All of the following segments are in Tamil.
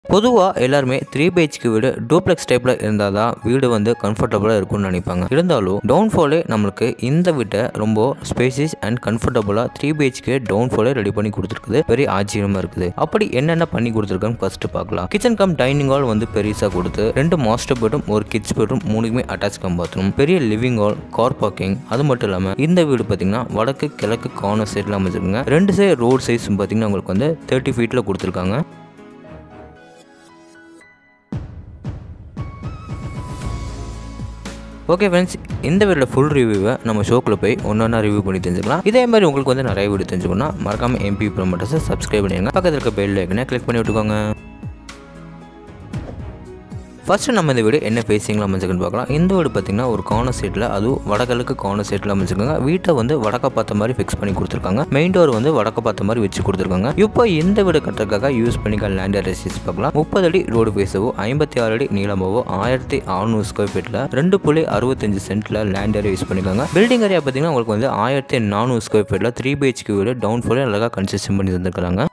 பொதுவாக எல்லாருமே த்ரீ பிஹெச்க்கு வீடு டூப்ளெக்ஸ் டைப்பில் இருந்தால் தான் வீடு வந்து கம்ஃபர்டபுளாக இருக்கும்னு நினைப்பாங்க இருந்தாலும் டவுன்ஃபாலே நம்மளுக்கு இந்த வீட்டை ரொம்ப ஸ்பேசியஸ் அண்ட் கம்ஃபர்டபுளாக த்ரீ பிஹெச்க்கு டவுன்ஃபாலே ரெடி பண்ணி கொடுத்துருக்குது பெரிய ஆச்சரியமாக இருக்குது அப்படி என்னென்ன பண்ணி கொடுத்துருக்கான்னு ஃபர்ஸ்ட் பார்க்கலாம் கிச்சன் கம் டைனிங் ஹால் வந்து பெருசாக கொடுத்து ரெண்டு மாஸ்டர் பெட்ரூம் ஒரு கிட்ஸ் பெட்ரூம் மூணுக்குமே அட்டாச் கம் பாத்ரூம் பெரிய லிவிங் ஹால் கார் பார்க்கிங் அது மட்டும் இல்லாமல் இந்த வீடு பார்த்தீங்கன்னா வடக்கு கிழக்கு கார்னர் சைடில் அமைச்சிருக்குங்க ரெண்டு சைடு ரோட் சைஸ் பார்த்தீங்கன்னா உங்களுக்கு வந்து தேர்ட்டி ஃபீட்டில் கொடுத்துருக்காங்க ஓகே ஃப்ரெண்ட்ஸ் இந்த வீடியோட ஃபுல் ரிவ்யூவை நம்ம ஷோக்குள்ள போய் ஒன்று ஒன்றா ரிவ்யூ பண்ணி தெரிஞ்சுக்கலாம் இதே மாதிரி உங்களுக்கு வந்து நிறைய வீடியோ தெரிஞ்சுக்கணும்னா மறக்காமல் எம்பி ப்ரோமோட்டர்ஸை சப்ஸ்கிரைப் பண்ணிடுங்க பக்கத்தில் இருக்க பெல் ஐக்கனை கிளிக் பண்ணி விட்டுக்கோங்க ஃபர்ஸ்ட் நம்ம இந்த வீடு என்ன ஃபேஸிங்கில் அமைச்சிருக்குன்னு பார்க்கலாம் இந்த வீடு பார்த்தீங்கன்னா ஒரு கார்னர் சைட்டில் அதுவும் வடகிழக்கு கார்னர் சைட்டில் அமைச்சிருக்காங்க வீட்டை வந்து வடக்க பார்த்த மாதிரி ஃபிக்ஸ் பண்ணி கொடுத்துருக்காங்க மெயின் டோர் வந்து வடக்க பார்த்த மாதிரி வச்சு கொடுத்துருக்காங்க இப்போ இந்த வீடு கட்டுறதுக்காக யூஸ் பண்ணிக்க லேண்ட் ரெசிஸ் பார்க்கலாம் முப்பது அடி ரோடு ஃபேஸவோ ஐம்பத்தி ஆறு அடி நீளமாவோ ஆயிரத்தி அறுநூறு ஸ்கொயர் ஃபீட்டில் ரெண்டு புள்ளி அறுபத்தஞ்சு சென்ட்டில் லேண்ட் ஏரியா யூஸ் பண்ணிருக்காங்க பில்டிங் ஏரியா பார்த்தீங்கன்னா உங்களுக்கு வந்து ஆயிரத்தி நானூறு ஸ்கொயர் ஃபீட்டில் த்ரீ பிஹெச்க்கு வீடு டவுன் ஃபுல்லாக அழகாக கன்ஸ்ட்ரக்ஷன் பண்ணி தந்துருக்காங்க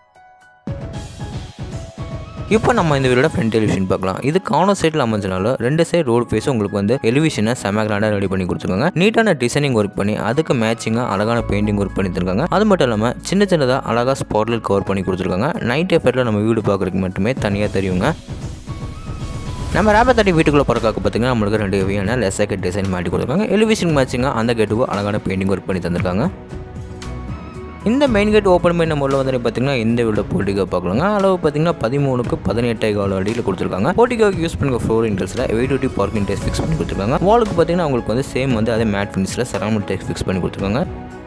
இப்போ நம்ம இந்த வீடோட ஃப்ரண்ட் எலிவேஷன் பார்க்கலாம் இது கார்னர் சைடில் அமைஞ்சனால ரெண்டு சைடு ரோடு ஃபேஸும் உங்களுக்கு வந்து எலிவேஷனை செம கிராண்டாக ரெடி பண்ணி கொடுத்துருக்காங்க நீட்டான டிசைனிங் ஒர்க் பண்ணி அதுக்கு மேட்சிங்காக அழகான பெயிண்டிங் ஒர்க் பண்ணி தருக்காங்க அது மட்டும் இல்லாமல் சின்ன சின்னதாக அழகாக ஸ்பாட்லைட் கவர் பண்ணி கொடுத்துருக்காங்க நைட் எஃபெக்டில் நம்ம வீடு பார்க்குறதுக்கு மட்டுமே தனியாக தெரியுங்க நம்ம ரேபர் தட்டி வீட்டுக்குள்ளே பிறக்காக்க பார்த்தீங்கன்னா நம்மளுக்கு ரெண்டு ஹெவியான லெஸ் கேட் டிசைன் மாட்டி கொடுத்துருக்காங்க எலிவேஷன் மேட்சிங்காக அந்த கேட்டுக்கும் அழகான பெயிண்டிங் ஒர்க் பண்ணி தந்திருக்காங்க இந்த மெயின் கேட் ஓப்பன் பண்ண முறையில் வந்து பார்த்தீங்கன்னா இந்த வீட போட்டிகோ பார்க்கலாங்க அளவு பார்த்தீங்கன்னா பதிமூணுக்கு பதினெட்டை கால அடியில் கொடுத்துருக்காங்க போட்டிகோக்கு யூஸ் பண்ணுற ஃப்ளோர் இன்ட்ரெஸ்ட்டில் eight twenty parking tiles fix பண்ணி கொடுத்துருக்காங்க வாலுக்கு பார்த்தீங்கன்னா உங்களுக்கு வந்து சேம் வந்து அதே மேட் ஃபினிஷில் சரௌண்ட் டேஸ் ஃபிக்ஸ் பண்ணி கொடுத்துருக்காங்க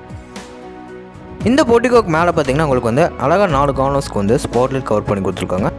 இந்த போட்டிகோக்கு மேலே பார்த்தீங்கன்னா உங்களுக்கு வந்து அழகாக நாலு கார்னர்ஸ்க்கு வந்து ஸ்பாட்லைட் கவர் பண்ணி கொடுத்துருக்காங்க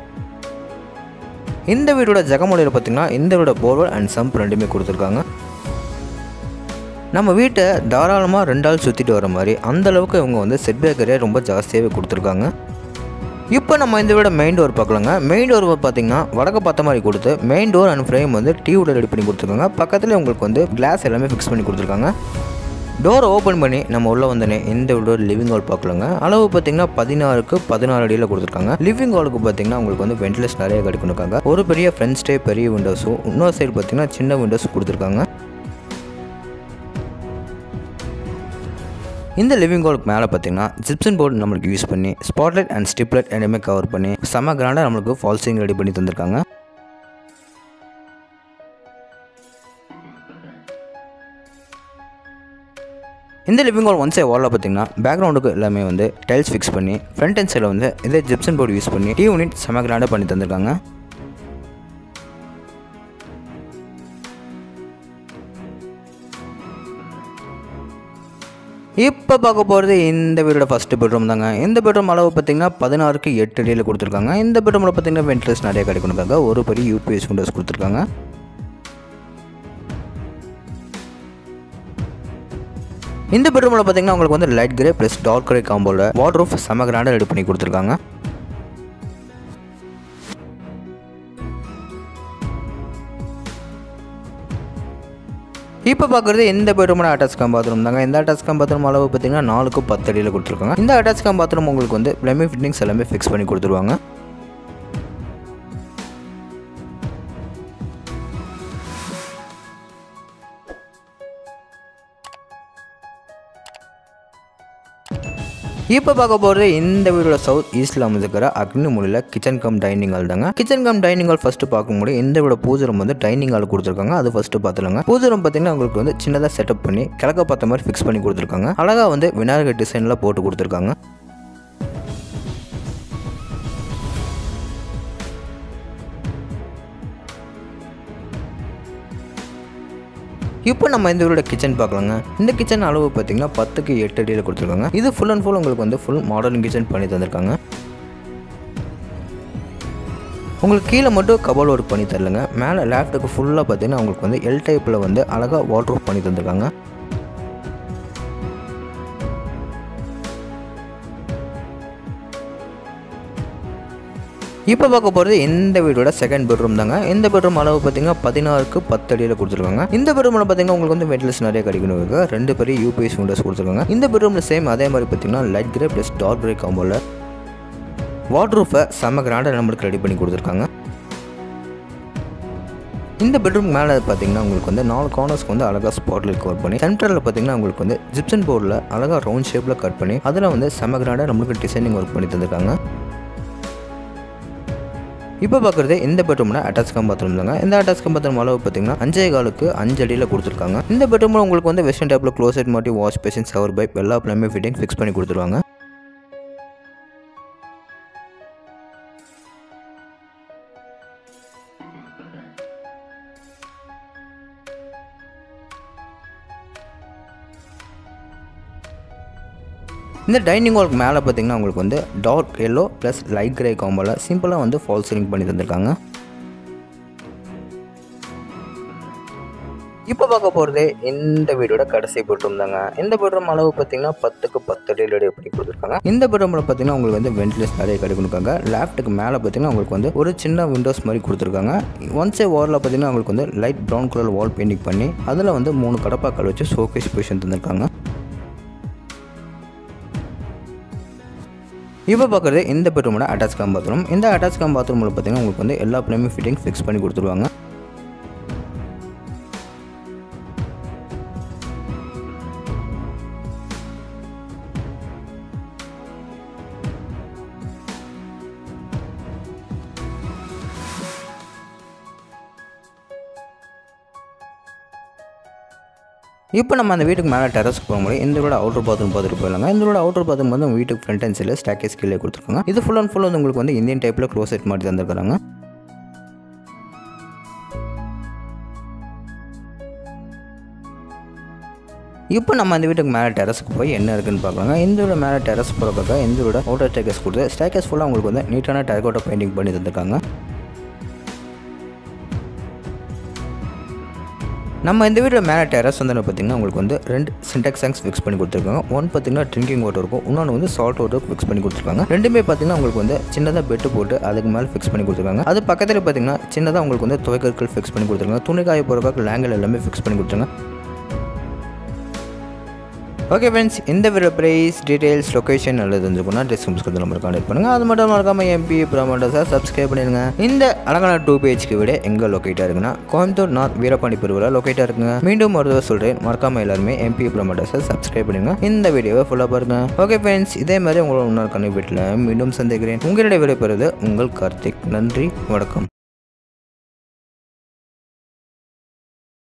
இந்த வீடோட ஜெகமொழியில் பார்த்தீங்கன்னா இந்த வீடோட போர்வெல் அண்ட் சம்ப் ரெண்டுமே கொடுத்துருக்காங்க நம்ம வீட்டை தாராளமாக ரெண்டு ஆள் சுற்றிட்டு வர மாதிரி அந்த அளவுக்கு இவங்க வந்து செட்பேக் ஏரியா ரொம்ப ஜாஸ்தியாகவே கொடுத்துருக்காங்க இப்போ நம்ம இந்த வீட மெயின் டோர் பார்க்கலாங்க மெயின் டோர் பார்த்தீங்கன்னா வடக்க பார்த்த மாதிரி கொடுத்து மெயின் டோர் அண்ட் ஃப்ரேம் வந்து டியூவில் ரெடி பண்ணி கொடுத்துருக்காங்க பக்கத்தில் உங்களுக்கு வந்து கிளாஸ் எல்லாமே ஃபிக்ஸ் பண்ணி கொடுத்துருக்காங்க டோரை ஓப்பன் பண்ணி நம்ம உள்ளே வந்தோடனே இந்த டோர் லிவிங் ஹால் பார்க்கலாங்க அளவு பார்த்தீங்கன்னா பதினாறுக்கு பதினாறு அடியில் கொடுத்துருக்காங்க லிவிங் ஹாலுக்கு பார்த்தீங்கன்னா உங்களுக்கு வந்து வென்டிலேஷன் நிறைய கிடைக்கணுக்காங்க ஒரு பெரிய ஃப்ரண்ட் ஸ்டே பெரிய விண்டோஸும் இன்னொரு சைடு பார்த்தீங்கன்னா சின்ன விண்டோஸ் கொடுத்துருக்காங்க இந்த லிவிங் ஹாலுக்கு மேலே பார்த்தீங்கன்னா ஜிப்சன் போர்டு நம்மளுக்கு யூஸ் பண்ணி ஸ்பாட்லைட் அண்ட் ஸ்டிப்லைட் ரெண்டுமே கவர் பண்ணி செம கிராண்டாக நம்மளுக்கு ஃபால்சிங் ரெடி பண்ணி தந்திருக்காங்க இந்த லிவிங் ஹால் ஒன் சைட் வாலில் பார்த்தீங்கன்னா பேக்ரவுண்டுக்கு எல்லாமே வந்து டைல்ஸ் ஃபிக்ஸ் பண்ணி ஃப்ரண்ட் அண்ட் சைடில் வந்து இதே ஜிப்சன் போர்டு யூஸ் பண்ணி டி யூனிட் செம கிராண்டாக பண்ணி தந்திருக்காங்க இப்போ பார்க்க போகிறது இந்த வீடோட ஃபஸ்ட்டு பெட்ரூம் தாங்க இந்த பெட்ரூம் அளவு பார்த்தீங்கன்னா பதினாறுக்கு எட்டு அடியில் கொடுத்துருக்காங்க இந்த பெட்ரூமில் பார்த்தீங்கன்னா வென்டிலேஷன் நிறைய கிடைக்கணுக்காக ஒரு பெரிய யூபிஎஸ் விண்டோஸ் கொடுத்துருக்காங்க இந்த பெட்ரூமில் பார்த்தீங்கன்னா உங்களுக்கு வந்து light grey plus dark grey காம்போல வாட்ரூஃப் செம கிராண்டாக ரெடி பண்ணி கொடுத்துருக்காங்க இப்போ பார்க்குறது இந்த பெட்ரூமோட அட்டாச் கம் பாத்ரூம் தாங்க இந்த அட்டாச் கம் பாத்ரூம் அளவு பார்த்தீங்கன்னா நாலுக்கு பத்து அடியில் கொடுத்துருக்காங்க இந்த அட்டாச் கம் பாத்ரூம் உங்களுக்கு வந்து ப்ளமி ஃபிட்டிங்ஸ் எல்லாமே ஃபிக்ஸ் பண்ணி கொடுத்துருவாங்க இப்போ பார்க்க போகிறது இந்த வீடோட சவுத் ஈஸ்டில் அமைஞ்சிருக்கிற அக்னி மொழியில் கிச்சன் கம் டைனிங் ஹால் தாங்க kitchen cum dining hall first பார்க்கும்போது இந்த வீட பூஜை ரூம் வந்து டைனிங் ஹால் கொடுத்துருக்காங்க அது ஃபஸ்ட்டு பார்த்துலாங்க பூஜை ரூம் பார்த்தீங்கன்னா உங்களுக்கு வந்து சின்னதாக செட்டப் பண்ணி கிழக்க பார்த்த மாதிரி ஃபிக்ஸ் பண்ணி கொடுத்துருக்காங்க அழகாக வந்து விநாயகர் டிசைனில் போட்டு கொடுத்துருக்காங்க இப்போ நம்ம இந்த வீடோட கிச்சன் பார்க்கலாங்க இந்த கிச்சன் அளவு பார்த்தீங்கன்னா பத்துக்கு எட்டு அடியில் கொடுத்துருக்காங்க இது ஃபுல் அண்ட் ஃபுல் உங்களுக்கு வந்து ஃபுல் மாடர்ன் கிச்சன் பண்ணி தந்திருக்காங்க உங்களுக்கு கீழே மட்டும் கபோர்ட் ஒர்க் பண்ணி தரலங்க மேலே லேப்டாக்கு ஃபுல்லாக பார்த்தீங்கன்னா உங்களுக்கு வந்து எல் டைப்பில் வந்து அழகாக வாட்டர் ப்ரூஃப் பண்ணி தந்திருக்காங்க இப்போ பார்க்க போகிறது இந்த வீடோட செகண்ட் பெட்ரூம் தாங்க இந்த பெட்ரூம் அளவு பார்த்தீங்கன்னா பதினாறுக்கு பத்து அடியில் கொடுத்துருக்காங்க இந்த பெட்ரூமில் பார்த்தீங்கன்னா உங்களுக்கு வந்து வென்டிலேஷன் நிறைய கிடைக்கணும் ரெண்டு பெரிய யூபிஎஸ் விண்டோஸ் கொடுத்துருக்காங்க இந்த பெட்ரூமில் சேம் அதே மாதிரி பார்த்தீங்கன்னா light grey plus dark grey காம்போல வார்ட்ரூஃபை செம்ம கிராண்டாக நம்மளுக்கு ரெடி பண்ணி கொடுத்துருக்காங்க இந்த பெட்ரூம் மேலே பார்த்தீங்கன்னா உங்களுக்கு வந்து நாலு கார்னர்ஸ்க்கு வந்து அழகாக ஸ்பாட்லைட் கவர் பண்ணி சென்டரில் பார்த்தீங்கன்னா உங்களுக்கு வந்து ஜிப்சன் போர்டில் அழகாக ரவுண்ட் ஷேப்பில் கட் பண்ணி அதில் வந்து செம்ம கிராண்டாக நம்மளுக்கு டிசைனிங் ஒர்க் பண்ணி தந்திருக்காங்க இப்போ பார்க்குறது இந்த பெட்ரூமில் அட்டாச் கம் பாத்ரூம் தாங்க இந்த அட்டாச் கம் பாத்ரூம் அளவு பார்த்தீங்கன்னா அஞ்சே காலுக்கு அஞ்சு அடியில் கொடுத்துருக்காங்க இந்த பெட்ரூமில் உங்களுக்கு வந்து வெஸ்டர்ன் டைப்பில் க்ளோசெட் மாட்டி வாஷ் பேஷன் ஷவர் பைப் எல்லா பிளாமே ஃபிட்டிங் ஃபிக்ஸ் பண்ணி கொடுத்துருவாங்க இந்த டைனிங் ஹாலுக்கு மேலே பார்த்தீங்கன்னா உங்களுக்கு வந்து dark yellow plus light grey காம்போவில் சிம்பிளாக வந்து ஃபால் சீலிங் பண்ணி தந்திருக்காங்க இப்போ பார்க்க போகிறது இந்த வீடோட கடைசி பெட்ரூம் தாங்க இந்த பெட்ரூம் அளவு பார்த்தீங்கன்னா பத்துக்கு பத்து அடியில் ரெடி பண்ணி கொடுத்துருக்காங்க இந்த பெட்ரூமில் பார்த்தீங்கன்னா உங்களுக்கு வந்து வென்டிலேஷன் நிறைய கடை கொடுக்காங்க லேஃப்ட்டுக்கு மேலே பார்த்தீங்கன்னா உங்களுக்கு வந்து ஒரு சின்ன விண்டோஸ் மாதிரி கொடுத்துருக்காங்க ஒன்ஸே வாலில் பார்த்தீங்கன்னா உங்களுக்கு வந்து light brown colour wall painting பண்ணி அதில் வந்து மூணு கடப்பாக்கள் வச்சு ஷோகேஸ் பொசிஷன் தந்திருக்காங்க இப்போ பார்க்குறது இந்த பெட்ரூமோட அட்டாச் கம் பாத்ரூம் இந்த அட்டாச் கம் பாத்ரூமில் பார்த்தீங்கன்னா உங்களுக்கு வந்து எல்லா பிளேமே ஃபிட்டிங் ஃபிக்ஸ் பண்ணி கொடுத்துருவாங்க இப்போ நம்ம அந்த வீட்டுக்கு மேலே டெரஸ்க்கு போக முடியும் இந்த வீட அவுட்டர் பாத்ரூம் பார்த்துட்டு போயிடலாங்க இந்த வீட அவுட்டர் பாத்ரூம் வந்து வீட்டுக்கு ஃப்ரண்ட் அண்ட் சைடில் ஸ்டாக்கேஸ் கீழே கொடுத்துருக்காங்க இது ஃபுல் அண்ட் ஃபுல் வந்து உங்களுக்கு வந்து இந்தியன் டைப்பில் க்ளோசெட் மாதிரி தந்துருக்காங்க இப்போ நம்ம அந்த வீட்டுக்கு மேலே டெரஸ்க்கு போய் என்ன இருக்குன்னு பார்க்கலாங்க இந்த வீட மேலே டெரஸ் போகிறக்காக இந்த வீட அவுட்டர் ஸ்டேக்கஸ் கொடுத்து ஸ்டேக்கஸ் ஃபுல்லாக உங்களுக்கு வந்து நீட்டான டெரகோட்டா பெயிண்டிங் பண்ணி தந்திருக்காங்க நம்ம இந்த வீட்டில் மேலே டெரஸ் வந்து பார்த்தீங்கன்னா உங்களுக்கு வந்து ரெண்டு சின்டாக்ஸ் டேங்க்ஸ் ஃபிக்ஸ் பண்ணி கொடுத்துருக்காங்க ஒன் பார்த்தீங்கன்னா ட்ரிங்கிங் வாட்டர் இருக்கும் இன்னொன்று வந்து சால்ட் வாட்டர் ஃபிக்ஸ் பண்ணி கொடுத்துருக்காங்க ரெண்டுமே பார்த்தீங்கன்னா உங்களுக்கு வந்து சின்னதாக பெட்டு போட்டு அதுக்கு மேலே ஃபிக்ஸ் பண்ணி கொடுத்துருக்காங்க அது பக்கத்தில் பார்த்தீங்கன்னா சின்னதாக உங்களுக்கு வந்து துவைக்கற்கள் ஃபிக்ஸ் பண்ணி கொடுத்துருக்காங்க துணி காய போகிறக்காக லேங்கல் எல்லாமே ஃபிக்ஸ் பண்ணி கொடுத்துருங்க ஓகே ஃப்ரெண்ட்ஸ் இந்த வீடியோ ப்ரைஸ் டீடைல்ஸ் லொக்கேஷன் நல்லது இருந்துச்சுன்னா டிஸ்கிரிப்ஷன் நம்பர் கான்டெக்ட் பண்ணுங்கள் அது மட்டும் மறக்காமல் எம்பி ப்ரமோட்டர் சார் சப்ஸ்கிரைப் பண்ணிடுங்க இந்த அழகான டூ பிஹெச்க்கு விட எங்கே லொக்கேட்டாக இருக்குன்னா கோயம்புத்தூர் நார்த் வீரபாண்டி பிரிவில் லொக்கேட்டாக இருக்குங்க மீண்டும் ஒரு தடவை சொல்கிறேன் மறக்காமல் எல்லாருமே எம்பி ப்ரமோட்டர் சார் சப்ஸ்கிரைப் பண்ணுங்க இந்த வீடியோவை ஃபுல்லாக பாருங்க ஓகே ஃப்ரெண்ட்ஸ் இதே மாதிரி உங்களோட இன்னொரு கண்ணு வீட்டில் மீண்டும் சந்திக்கிறேன் உங்களுடைய விடைபெறுவது உங்கள் கார்த்திக் நன்றி வணக்கம்